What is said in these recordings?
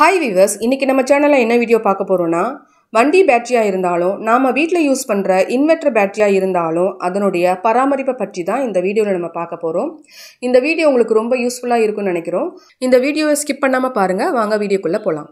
hi viewers இன்றைக்கி நம்ம சேனலில் என்ன வீடியோ பார்க்க போகிறோன்னா வண்டி பேட்டரியாக இருந்தாலும் நாம் வீட்டில் யூஸ் பண்ணுற இன்வெர்டர் பேட்டரியாக இருந்தாலும் அதனுடைய பராமரிப்பை பற்றி தான் இந்த வீடியோவில் நம்ம பார்க்க போகிறோம் இந்த வீடியோ உங்களுக்கு ரொம்ப யூஸ்ஃபுல்லாக இருக்கும்னு நினைக்கிறோம் இந்த வீடியோவை ஸ்கிப் பண்ணாமல் பாருங்கள் வாங்க வீடியோக்குள்ளே போகலாம்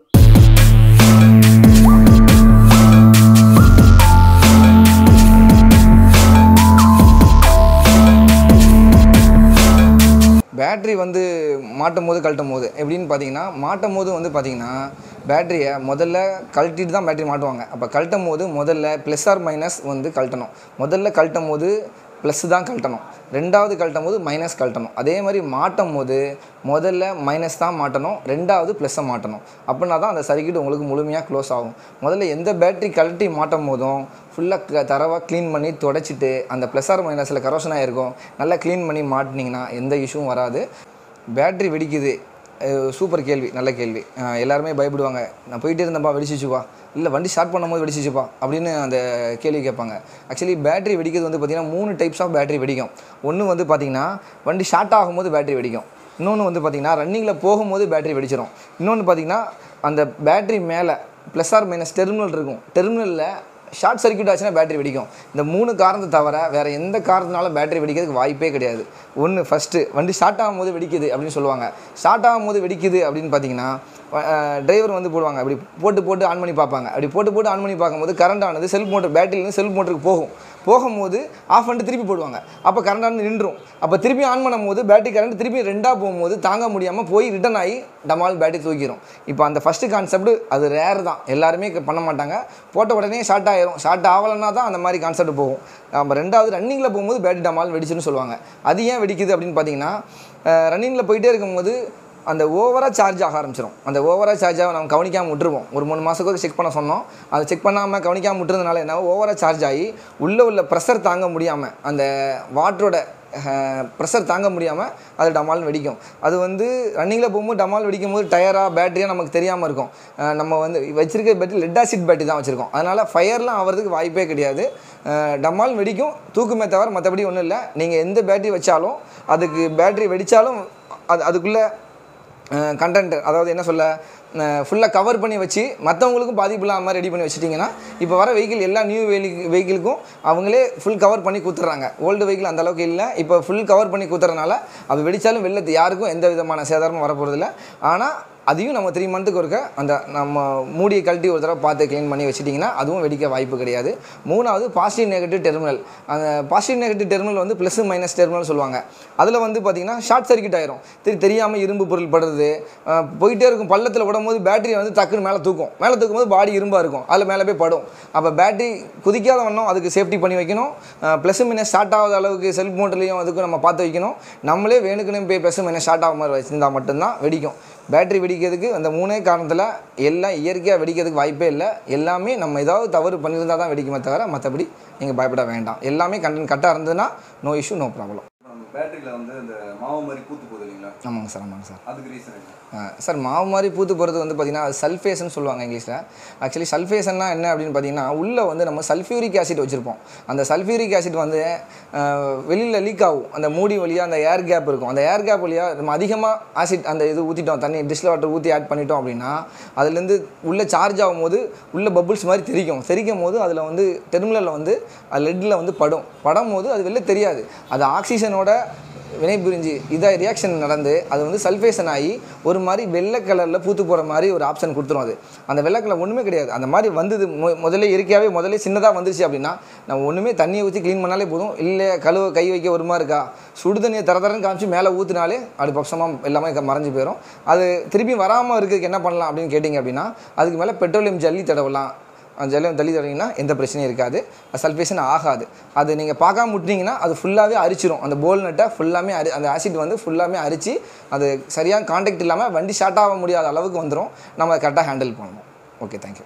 பேட்ரி வந்து மாட்டும் போது கழட்டும் போது எப்படின்னு பார்த்தீங்கன்னா மாட்டும் போது வந்து பார்த்தீங்கன்னா பேட்டரியை முதல்ல கழட்டிட்டு தான் பேட்டரி மாட்டுவாங்க அப்போ கழட்டும் போது முதல்ல ப்ளஸ் ஆர் மைனஸ் வந்து கழட்டணும் முதல்ல கழட்டும் போது ப்ளஸ் தான் கழட்டணும் ரெண்டாவது கழட்டும் போது மைனஸ் கழட்டணும் அதே மாதிரி மாட்டும் போது முதல்ல மைனஸ் தான் மாட்டணும் ரெண்டாவது ப்ளஸ்ஸை மாட்டணும் அப்படின்னா தான் அந்த சர்க்கியூட் உங்களுக்கு முழுமையாக க்ளோஸ் ஆகும் முதல்ல எந்த பேட்டரி கழட்டி மாட்டும் போதும் ஃபுல்லாக தரவாக க்ளீன் பண்ணி தொடச்சிட்டு அந்த ப்ளஸ் ஆர் மைனஸில் கரோஷன் ஆகிருக்கும் நல்லா க்ளீன் பண்ணி மாட்டினீங்கன்னா எந்த இஷ்யூவும் வராது பேட்ரி வெடிக்குது அஹ் சூப்பர் கேள்வி நல்ல கேள்வி அஹ் எல்லாருமே பயப்படுவாங்க நான் போயிட்டே இருந்தேன்ப்பா வெடிச்சிச்சுப்பா இல்லை வண்டி ஸ்டார்ட் பண்ணும்போது வெடிச்சிச்சுப்பா அப்படின்னு அந்த கேள்வி கேட்பாங்க ஆக்சுவலி பேட்டரி வெடிக்கிறது வந்து பார்த்திங்கன்னா மூணு டைப்ஸ் ஆஃப் பேட்டரி வெடிக்கும் ஒன்று வந்து பார்த்திங்கன்னா வண்டி ஸ்டார்ட் ஆகும்போது பேட்டரி வெடிக்கும் இன்னொன்று வந்து பார்த்திங்கன்னா ரன்னிங்கில் போகும்போது பேட்டரி வெடிச்சிடும் இன்னொன்று பார்த்திங்கன்னா அந்த பேட்டரி மேலே ப்ளஸ் ஆர் மைனஸ் டெர்மினல் இருக்கும் டெர்மினலில் ஷார்ட் சர்க்யூட் ஆச்சுன்னா பேட்டரி வெடிக்கும் இந்த மூணு காரணத்தை தவிர வேறு எந்த காரணத்தினாலும் பேட்டரி வெடிக்கிறதுக்கு வாய்ப்பே கிடையாது ஒன்று ஃபஸ்ட்டு வண்டி ஸ்டார்ட் ஆகும்போது வெடிக்குது அப்படின்னு சொல்லுவாங்க ஸ்டார்ட் ஆகும்போது வெடிக்குது அப்படின்னு பார்த்தீங்கன்னா டிரைவர் வந்து போடுவாங்க அப்படி போட்டு போட்டு ஆன் பண்ணி பார்ப்பாங்க அப்படி போட்டு போட்டு ஆன் பண்ணி பார்க்கும்போது கரண்ட் ஆனது செல்ஃப் மோட்டர் பேட்டரியிலேருந்து செல்ஃப் மோட்டருக்கு போகும் போகும்போது ஆஃப் பண்ணிட்டு திருப்பி போடுவாங்க அப்போ கரண்ட் ஆனது நின்றும் அப்போ திருப்பி ஆன் பண்ணும்போது பேட்டரி கரண்ட் திருப்பி ரெண்டாக போகும்போது தாங்க முடியாமல் போய் ரிட்டன் ஆகி டமால் பேட்டரி தூக்கிடும் இப்போ அந்த ஃபஸ்ட்டு கான்செப்ட் அது ரேர் தான் எல்லாருமே க- பண்ண மாட்டாங்க போட்ட உடனே ஷார்ட் ஆயிரும் ஷார்ட் ஆகலைன்னா தான் அந்த மாதிரி கான்செப்ட் போகும் நம்ம ரெண்டாவது ரன்னிங்கில் போகும்போது பேட்டரி டமால் வெடிச்சுன்னு சொல்லுவாங்க அது ஏன் வெடிக்குது அப்படின்னு பார்த்தீங்கன்னா ரன்னிங்கில் போயிட்டே இருக்கும்போது அந்த ஓவராக சார்ஜ் ஆக ஆரம்பிச்சிடும் அந்த ஓவராக சார்ஜாக நம்ம கவனிக்காமல் விட்டுருவோம் ஒரு மூணு மாதத்துக்கு செக் பண்ண சொன்னோம் அதை செக் பண்ணாமல் கவனிக்காமல் விட்டுறதுனால என்ன ஓவராக சார்ஜ் ஆகி உள்ளே உள்ள ப்ரெஷர் தாங்க முடியாமல் அந்த வாட்டரோட ப்ரெஷர் தாங்க முடியாமல் அது டமால் வெடிக்கும் அது வந்து ரன்னிங்கில் போகும்போது டமால் வெடிக்கும் போது டயராக பேட்டரியாக நமக்கு தெரியாமல் இருக்கும் அஹ் நம்ம வந்து வச்சிருக்க பேட்டரி லெட் ஆசிட் பேட்டரி தான் வச்சுருக்கோம் அதனால் ஃபயர்லாம் ஆகிறதுக்கு வாய்ப்பே கிடையாது அஹ் டமால் வெடிக்கும் தூக்குமே தவிர மற்றபடி ஒன்றும் இல்லை நீங்கள் எந்த பேட்டரி வச்சாலும் அதுக்கு பேட்டரி வெடித்தாலும் அது அதுக்குள்ளே கண்டென்ட் அதாவது என்ன சொல்ல ஃபுல்லாக கவர் பண்ணி வச்சு மற்றவங்களுக்கும் பாதிப்பு இல்லாமல் ரெடி பண்ணி வச்சிட்டிங்கன்னா இப்போ வர வெஹிக்கிள் எல்லா நியூ வெஹிக்கிளுக்கும் அவங்களே ஃபுல் கவர் பண்ணி கொடுத்துட்றாங்க ஓல்டு வெஹிக்கிள் அந்த அளவுக்கு இல்லை இப்போ ஃபுல் கவர் பண்ணி கொடுத்துறதுனால அது வெடித்தாலும் வெளில யாருக்கும் எந்த விதமான சேதாரமும் வரப்போகிறதில்ல ஆனால் அதையும் நம்ம த்ரீ மந்த்துக்கு ஒருக்க அந்த நம்ம மூடியை கழட்டி ஒரு தடவை பார்த்து க்ளீன் பண்ணி வச்சிட்டிங்கன்னா அதுவும் வெடிக்க வாய்ப்பு கிடையாது மூணாவது பாசிட்டிவ் நெகட்டிவ் டெர்மினல் அந்த பாசிட்டிவ் நெகட்டிவ் டெர்மினல் வந்து ப்ளஸ் மைனஸ் டெர்மினல் சொல்லுவாங்க அதில் வந்து பார்த்திங்கன்னா ஷார்ட் சர்க்யூட் ஆயிரும் தெரி தெரியாமல் இரும்பு பொருள் படுறது அஹ் போயிட்டே இருக்கும் பள்ளத்தில் விடும்போது பேட்டரி வந்து டக்குன்னு மேலே தூக்கும் மேலே தூக்கும் போது பாடி இரும்பாக இருக்கும் அதில் மேலே போய் படும் அப்போ பேட்டரி குதிக்காத வண்ணம் அதுக்கு சேஃப்டி பண்ணி வைக்கணும் ப்ளஸ் மைனஸ் ஸ்டார்ட் ஆகாத அளவுக்கு செல்ஃப் மோட்டர்லேயும் அதுக்கும் நம்ம பார்த்து வைக்கணும் நம்மளே வேணுக்குன்னு போய் ப்ளஸ் மைனஸ் ஸ்டார்ட் ஆகாம மாதிரி வச்சிருந்தா மட்டும்தான் வெடிக்கும் பேட்டரி வெடிக்கிறதுக்கு அந்த மூணே காரணத்தில் எல்லாம் இயற்கையாக வெடிக்கிறதுக்கு வாய்ப்பே இல்லை எல்லாமே நம்ம ஏதாவது தவறு பண்ணியிருந்தா தான் வெடிக்குமே தவிர மற்றபடி நீங்கள் பயப்பட வேண்டாம் எல்லாமே கண்டென்ட் கரெக்டாக இருந்ததுன்னா நோ இஷ்யூ நோ ப்ராப்ளம் இப்போ நம்ம பேட்டரியில் வந்து இந்த மாவு மாதிரி பூத்து போகுது இல்லைங்களா ஆமாங்க சார் ஆமாங்க சார் அதுக்கு ரீசன் என்ன ஆ, சார் மாவு மாதிரி பூத்து போகிறது வந்து பார்த்திங்கன்னா அது சல்ஃபேஸ்னு சொல்லுவாங்க இங்கிலீஷில் ஆக்சுவலி சல்ஃபேஷன்னா என்ன அப்படின்னு பார்த்தீங்கன்னா உள்ளே வந்து நம்ம சல்ஃபியூரிக் ஆசிட் வச்சுருப்போம் அந்த சல்ஃபியூரிக் ஆசிட் வந்து வெளியில் லீக் ஆகும் அந்த மூடி வழியாக அந்த ஏர் கேப் இருக்கும் அந்த ஏர் கேப் வழியாக நம்ம அதிகமாக ஆசிட் அந்த இது ஊற்றிட்டோம் தண்ணி டிஸ்டில் வாட்டர் ஊற்றி ஆட் பண்ணிட்டோம் அப்படின்னா அதுலேருந்து உள்ளே சார்ஜ் ஆகும்போது உள்ள பபுள்ஸ் மாதிரி தெரிக்கும் தெரிக்கும் போது அதில் வந்து டெர்மினலில் வந்து லெட்டில் வந்து படும் படும் போது அது வெளில தெரியாது அது ஆக்சிஜனோட வினைபுரிஞ்சு இதாக ரியாக்ஷன் நடந்து அது வந்து சல்ஃபேஷன் ஆகி ஒரு மாதிரி வெள்ளை கலரில் பூத்து போகிற மாதிரி ஒரு ஆப்ஷன் கொடுத்துரும் அது அந்த வெள்ளை கலர் ஒன்றுமே கிடையாது அந்த மாதிரி வந்தது மொ- முதல்ல இயற்கையாகவே முதல்ல சின்னதாக வந்துருச்சு அப்படின்னா நம்ம ஒன்றுமே தண்ணியை ஊற்றி க்ளீன் பண்ணாலே போதும் இல்லை கழுவ கை வைக்க ஒரு மாதிரி இருக்கா சுடு தண்ணியை தர தரன்னு காமிச்சு மேலே ஊற்றினாலே அது பட்சமாக எல்லாமே க- மறைஞ்சு போயிடும் அது திருப்பி வராமல் இருக்கிறதுக்கு என்ன பண்ணலாம் அப்படின்னு கேட்டிங்க அப்படின்னா அதுக்கு மேலே பெட்ரோலியம் ஜல்லி தடவலாம் அந்த ஜல்லியம் தள்ளி தடவிங்கன்னா எந்த பிரச்சனையும் இருக்காது சல்ஃபேஷன் ஆகாது அது நீங்கள் பார்க்காம விட்டீங்கன்னா அது ஃபுல்லாகவே அரிச்சிரும் அந்த போல் நட்டை ஃபுல்லாமே அரி அந்த ஆசிட் வந்து ஃபுல்லாமே அரிச்சு அது சரியான காண்டாக்ட் இல்லாமல் வண்டி ஸ்டார்ட் ஆக முடியாத அளவுக்கு வந்துடும் நம்ம அதை கரெக்டாக ஹேண்டில் பண்ணணும் ஓகே தேங்க்யூ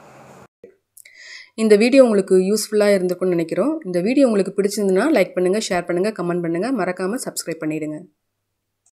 இந்த வீடியோ உங்களுக்கு யூஸ்ஃபுல்லாக இருந்திருக்கும்னு நினைக்கிறோம் இந்த வீடியோ உங்களுக்கு பிடிச்சிருந்துன்னா லைக் பண்ணுங்கள் ஷேர் பண்ணுங்கள் கமெண்ட் பண்ணுங்கள் மறக்காமல் சப்ஸ்கிரைப் பண்ணிடுங்க